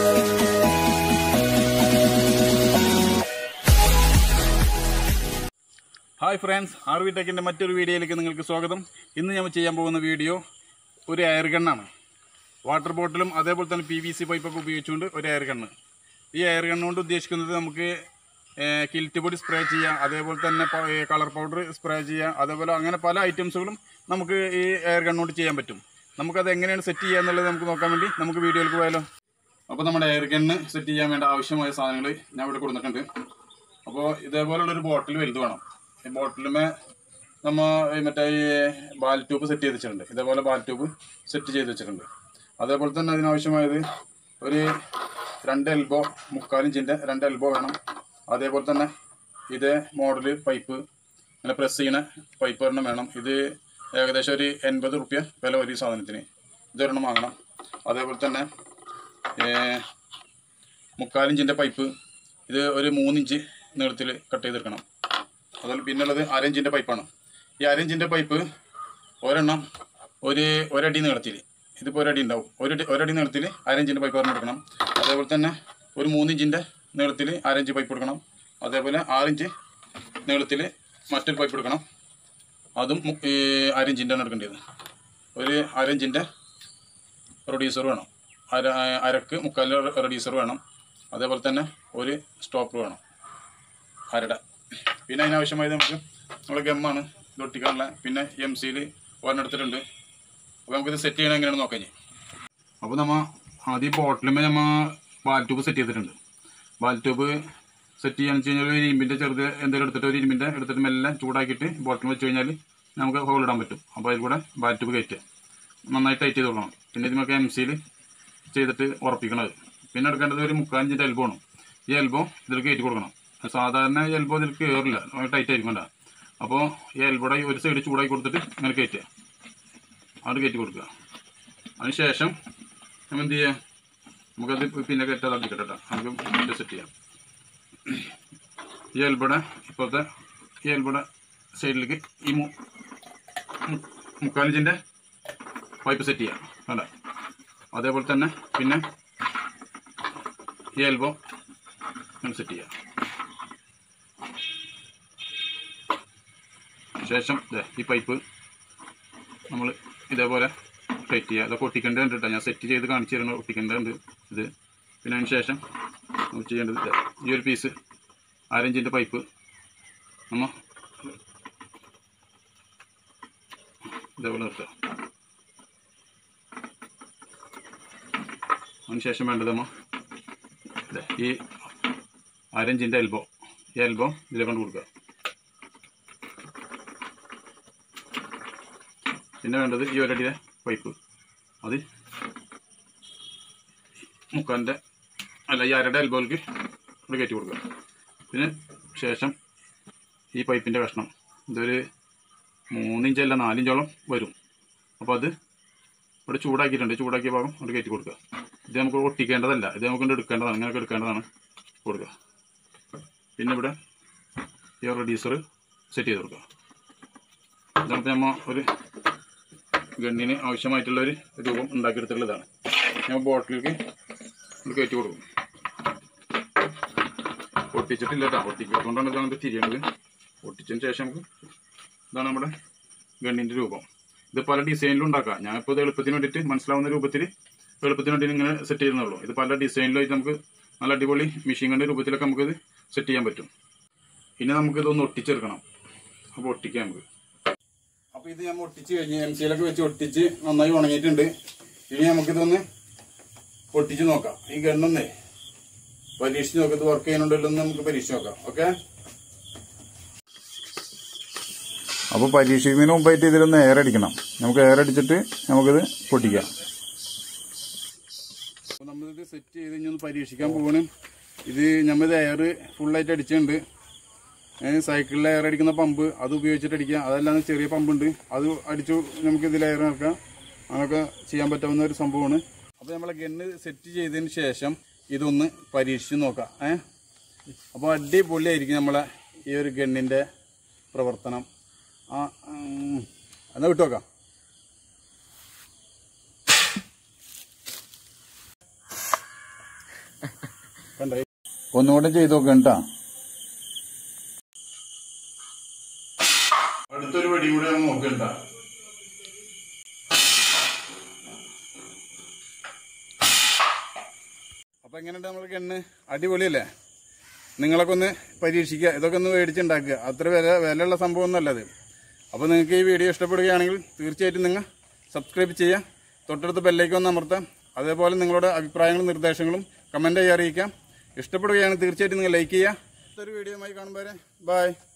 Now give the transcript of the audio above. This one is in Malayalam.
ഹായ് ഫ്രണ്ട്സ് ആർ വി ടെക്കിൻ്റെ മറ്റൊരു വീഡിയോയിലേക്ക് നിങ്ങൾക്ക് സ്വാഗതം ഇന്ന് ഞാൻ ചെയ്യാൻ പോകുന്ന വീഡിയോ ഒരു എയർ ഗണ്ണാണ് വാട്ടർ ബോട്ടിലും അതേപോലെ തന്നെ പി വി സി പൈപ്പൊക്കെ ഉപയോഗിച്ചുകൊണ്ട് ഒരു എയർ ഗണ്ണ് ഈ എയർ ഗണ്ണ് കൊണ്ട് ഉദ്ദേശിക്കുന്നത് നമുക്ക് കിൽറ്റ് പൊടി സ്പ്രേ ചെയ്യാം അതേപോലെ തന്നെ കളർ പൗഡർ സ്പ്രേ ചെയ്യാം അതേപോലെ അങ്ങനെ പല ഐറ്റംസുകളും നമുക്ക് ഈ എയർ ഗണ്ണ് കൊണ്ട് ചെയ്യാൻ പറ്റും നമുക്കത് എങ്ങനെയാണ് സെറ്റ് ചെയ്യുക എന്നുള്ളത് നമുക്ക് നോക്കാൻ വേണ്ടി നമുക്ക് വീഡിയോയിലേക്ക് പോയാലോ അപ്പോൾ നമ്മുടെ എയർ ഗണ്ണ് സെറ്റ് ചെയ്യാൻ വേണ്ട ആവശ്യമായ സാധനങ്ങൾ ഞാൻ ഇവിടെ കൊടുത്തിട്ടുണ്ട് അപ്പോൾ ഇതേപോലുള്ളൊരു ബോട്ടിൽ വലുത് വേണം ഈ ബോട്ടിലുമേ നമ്മ ഈ മറ്റേ ഈ ബാൽ ട്യൂബ് സെറ്റ് ചെയ്ത് വെച്ചിട്ടുണ്ട് ഇതേപോലെ ബാൽ ട്യൂബ് സെറ്റ് ചെയ്ത് വെച്ചിട്ടുണ്ട് അതേപോലെ തന്നെ അതിനാവശ്യമായത് ഒരു രണ്ട് എൽബോ മുക്കാൽ ഇഞ്ചിൻ്റെ രണ്ട് എൽബോ വേണം അതേപോലെ തന്നെ ഇതേ മോഡല് പൈപ്പ് ഇങ്ങനെ പ്രസ് ചെയ്യണ പൈപ്പ് ഒരെണ്ണം വേണം ഇത് ഏകദേശം ഒരു എൺപത് റുപ്യ വില ഒരു സാധനത്തിന് ഇതൊരെണ്ണം വാങ്ങണം അതേപോലെ തന്നെ ഏർ, മുക്കാലിഞ്ചിൻ്റെ പൈപ്പ് ഇത് ഒരു മൂന്നിഞ്ച് നീളത്തിൽ കട്ട് ചെയ്തെടുക്കണം അതുപോലെ പിന്നുള്ളത് അരഞ്ചിൻ്റെ പൈപ്പാണ് ഈ അരഞ്ചിൻ്റെ പൈപ്പ് ഒരെണ്ണം ഒരു ഒരടി നീളത്തിൽ ഇതിപ്പോൾ ഒരടി ഉണ്ടാവും ഒരു ഒരടി നീളത്തിൽ അരഞ്ചിൻ്റെ പൈപ്പ് ഒരെണ്ണം എടുക്കണം അതേപോലെ തന്നെ ഒരു മൂന്നിഞ്ചിൻ്റെ നീളത്തിൽ അരഞ്ച് പൈപ്പ് എടുക്കണം അതേപോലെ ആറിഞ്ച് നീളത്തിൽ മറ്റൊരു പൈപ്പ് എടുക്കണം അതും മു- ഈ അരഞ്ചിൻ്റെ ആണ് എടുക്കേണ്ടത് ഒരു അരഞ്ചിൻ്റെ റെഡ്യൂസർ വേണം അര അരക്ക് മുക്കാൽ റെഡ്യൂസർ വേണം അതേപോലെ തന്നെ ഒരു സ്റ്റോപ്പർ വേണം അരട പിന്നെ അതിനാവശ്യമായത് നമുക്ക് നമ്മുടെ ഗമ്മാണ് ഇത് ഒട്ടിക്കാനുള്ള പിന്നെ എം സിയിൽ ഒരെണ്ണെടുത്തിട്ടുണ്ട് അപ്പോൾ നമുക്കിത് സെറ്റ് ചെയ്യണം എങ്ങനെയാണെന്ന് നോക്കാം ഇനി അപ്പോൾ നമ്മൾ ആദ്യം ബോട്ടിലുമേ നമ്മൾ ബാൽ ട്യൂബ് സെറ്റ് ചെയ്തിട്ടുണ്ട് ബാൽ ട്യൂബ് സെറ്റ് ചെയ്യാന്ന് വെച്ച് കഴിഞ്ഞാൽ ഒരു ഇരുമ്പിൻ്റെ ചെറുത് എന്തെങ്കിലും എടുത്തിട്ട് ഒരു ഇരുമ്പിൻ്റെ എടുത്തിട്ട് മെല്ലെ ചൂടാക്കിയിട്ട് ബോട്ടിൽ വെച്ച് കഴിഞ്ഞാൽ നമുക്ക് ഹോൾ ഇടാൻ പറ്റും അപ്പോൾ അതിൽ കൂടെ ബാൽ ട്യൂബ് കയറ്റുക നന്നായി ടൈറ്റ് ചെയ്ത് കൊടുക്കണം പിന്നെ ഇത് നമുക്ക് എം സിയിൽ ചെയ്തിട്ട് ഉറപ്പിക്കണത് പിന്നെ എടുക്കേണ്ടത് ഒരു മുക്കാലഞ്ചിൻ്റെ എൽബോ ആണ് ഈ എൽബോ ഇതിൽ കയറ്റി കൊടുക്കണം സാധാരണ ഈ എൽബോ ഇതിൽ കയറില്ല ടൈറ്റ് ആയിരിക്കും കണ്ട അപ്പോൾ ഈ എൽബോടെ ഒരു സൈഡ് ചൂടാക്കി കൊടുത്തിട്ട് ഇങ്ങനെ കയറ്റുക അവിടെ കയറ്റി കൊടുക്കുക അതിന് ശേഷം നമ്മൾ എന്ത് ചെയ്യുക നമുക്കത് പിന്നെ കയറ്റാതെ അടിക്കട്ടെ കേട്ടോ നമുക്ക് സെറ്റ് ചെയ്യാം ഈ എൽബോടെ ഇപ്പോഴത്തെ ഈ എൽബോടെ സൈഡിലേക്ക് ഈ മു മു- മുക്കാലിഞ്ചിൻ്റെ പൈപ്പ് സെറ്റ് ചെയ്യാം കണ്ട അതേപോലെ തന്നെ പിന്നെ ഈ എൽബോ ഇങ്ങനെ സെറ്റ് ചെയ്യാം ശേഷം ദേ ഈ പൈപ്പ് നമ്മൾ ഇതേപോലെ ടൈറ്റ് ചെയ്യുക ഇതൊക്കെ ഒട്ടിക്കേണ്ടതുണ്ട് കേട്ടോ ഞാൻ സെറ്റ് ചെയ്ത് കാണിച്ചു തരുന്നത് ഒട്ടിക്കേണ്ടതുണ്ട് ഇത് പിന്നെ അതിന് ശേഷം നമ്മൾ ചെയ്യേണ്ടത് ദേ ഈ ഒരു പീസ് അരഞ്ചിൻ്റെ പൈപ്പ് നമ്മൾ ഇതേപോലെ നിർത്തുക അതിനുശേഷം വേണ്ടത് നമ്മ ദേ ഈ അരഞ്ചിൻ്റെ എൽബോ ഈ എൽബോ ഇതിലെ കൊണ്ട് കൊടുക്കുക പിന്നെ വേണ്ടത് ഈ ഒരടിയുടെ പൈപ്പ് അത് മുക്കാലിൻ്റെ അല്ല ഈ അരയുടെ എൽബോയിലേക്ക് ഇവിടെ കയറ്റി കൊടുക്കുക പിന്നെ ശേഷം ഈ പൈപ്പിൻ്റെ കഷ്ണം ഇതൊരു മൂന്നിഞ്ചല്ല നാലിഞ്ചോളം വരും അപ്പോൾ അത് ഇവിടെ ചൂടാക്കിയിട്ടുണ്ട് ചൂടാക്കിയ ഭാഗം അവിടെ കയറ്റി കൊടുക്കുക ഇത് നമുക്ക് ഒട്ടിക്കേണ്ടതല്ല ഇത് നമുക്ക് കൊണ്ട് എടുക്കേണ്ടതാണ് ഇങ്ങനെയൊക്കെ എടുക്കേണ്ടതാണ് കൊടുക്കുക പിന്നെ ഇവിടെ ഈ റെഡ്യൂസർ സെറ്റ് ചെയ്ത് കൊടുക്കുക ഇതാണ് ഇപ്പോൾ നമ്മൾ ഒരു ഗണ്ണിന് ആവശ്യമായിട്ടുള്ള ഒരു രൂപം ഉണ്ടാക്കിയെടുത്തിട്ടുള്ളതാണ് ഞാൻ ബോട്ടിലേക്ക് ഇത് കയറ്റി കൊടുക്കും ഒട്ടിച്ചിട്ടില്ല കേട്ടോ ഒട്ടിക്കൊണ്ടാണ് ഇത് അങ്ങോട്ട് തിരിയേണ്ടത് ഒട്ടിച്ചതിന് ശേഷം നമുക്ക് ഇതാണ് നമ്മുടെ ഗണ്ണിൻ്റെ രൂപം ഇത് പല ഡിസൈനിലും ഉണ്ടാക്കാം ഞാനിപ്പോൾ ഇത് എളുപ്പത്തിന് വേണ്ടിയിട്ട് മനസ്സിലാവുന്ന രൂപത്തിൽ എളുപ്പത്തിന് വേണ്ടി ഇങ്ങനെ സെറ്റ് ചെയ്യുന്നുള്ളൂ ഇത് പല ഡിസൈനിലായിട്ട് നമുക്ക് നല്ല അടിപൊളി മെഷീൻ കണ്ട രൂപത്തിലൊക്കെ നമുക്കിത് സെറ്റ് ചെയ്യാൻ പറ്റും ഇനി നമുക്കിതൊന്ന് ഒട്ടിച്ചെടുക്കണം അപ്പോൾ ഒട്ടിക്കാം നമുക്ക് അപ്പോൾ ഇത് ഞാൻ ഒട്ടിച്ച് കഴിഞ്ഞ് എം സിയിലൊക്കെ വെച്ച് ഒട്ടിച്ച് നന്നായി ഉണങ്ങിയിട്ടുണ്ട് ഇനി നമുക്കിതൊന്ന് ഒട്ടിച്ച് നോക്കാം ഈ ഗണ്ണൊന്നേ പരീക്ഷിച്ച് നോക്കാം ഇത് വർക്ക് ചെയ്യുന്നുണ്ടല്ലോ എന്ന് നമുക്ക് പരീക്ഷിച്ച് നോക്കാം ഓക്കെ അപ്പോൾ പരീക്ഷിക്കുന്നതിന് മുമ്പായിട്ട് ഇതിലൊന്ന് എയർ അടിക്കണം നമുക്ക് എയർ അടിച്ചിട്ട് നമുക്കിത് പൊട്ടിക്കാം അപ്പോൾ നമ്മളിത് സെറ്റ് ചെയ്ത് ഇനി ഒന്ന് പരീക്ഷിക്കാൻ പോകണം ഇത് നമ്മളിത് എയർ ഫുള്ളായിട്ട് അടിച്ചിട്ടുണ്ട് സൈക്കിളിൽ എയർ അടിക്കുന്ന പമ്പ് അത് ഉപയോഗിച്ചിട്ട് അടിക്കുക അതല്ലാതെ ചെറിയ പമ്പുണ്ട് അത് അടിച്ചു നമുക്ക് ഇതിൽ എയർ നടക്കാം അങ്ങനെയൊക്കെ ചെയ്യാൻ പറ്റാവുന്ന ഒരു സംഭവമാണ് അപ്പോൾ നമ്മളെ ഗണ്ണ് സെറ്റ് ചെയ്തതിന് ശേഷം ഇതൊന്ന് പരീക്ഷിച്ച് നോക്കാം ഏ അപ്പോൾ അടിപൊളിയായിരിക്കും നമ്മളെ ഈ ഒരു ഗണ്ണിൻ്റെ പ്രവർത്തനം ആ ഉം, എന്നാ വിട്ടു നോക്കാം കണ്ടോ ഒന്നുകൂടെ ചെയ്ത് നോക്കാം കേട്ടാ അടുത്തൊരു വെടി കൂടെ ഒന്ന് നോക്കണ്ട അപ്പൊ എങ്ങനെയുണ്ട് നമ്മൾക്ക് എണ്ണ അടിപൊളിയല്ലേ നിങ്ങളൊക്കെ ഒന്ന് പരീക്ഷിക്കുക ഇതൊക്കെ ഒന്ന് മേടിച്ചുണ്ടാക്കുക അത്ര വില വിലയുള്ള സംഭവം ഒന്നല്ല അത് അപ്പോൾ നിങ്ങൾക്ക് ഈ വീഡിയോ ഇഷ്ടപ്പെടുകയാണെങ്കിൽ തീർച്ചയായിട്ടും നിങ്ങൾ സബ്സ്ക്രൈബ് ചെയ്യുക തൊട്ടടുത്ത് ബെല്ലേക്ക് ഒന്ന് അമർത്താം അതേപോലെ നിങ്ങളുടെ അഭിപ്രായങ്ങളും നിർദ്ദേശങ്ങളും കമൻ്റായി അറിയിക്കാം ഇഷ്ടപ്പെടുകയാണെങ്കിൽ തീർച്ചയായിട്ടും നിങ്ങൾ ലൈക്ക് ചെയ്യുക അടുത്തൊരു വീഡിയോയുമായി കാണുമ്പോൾ ബൈ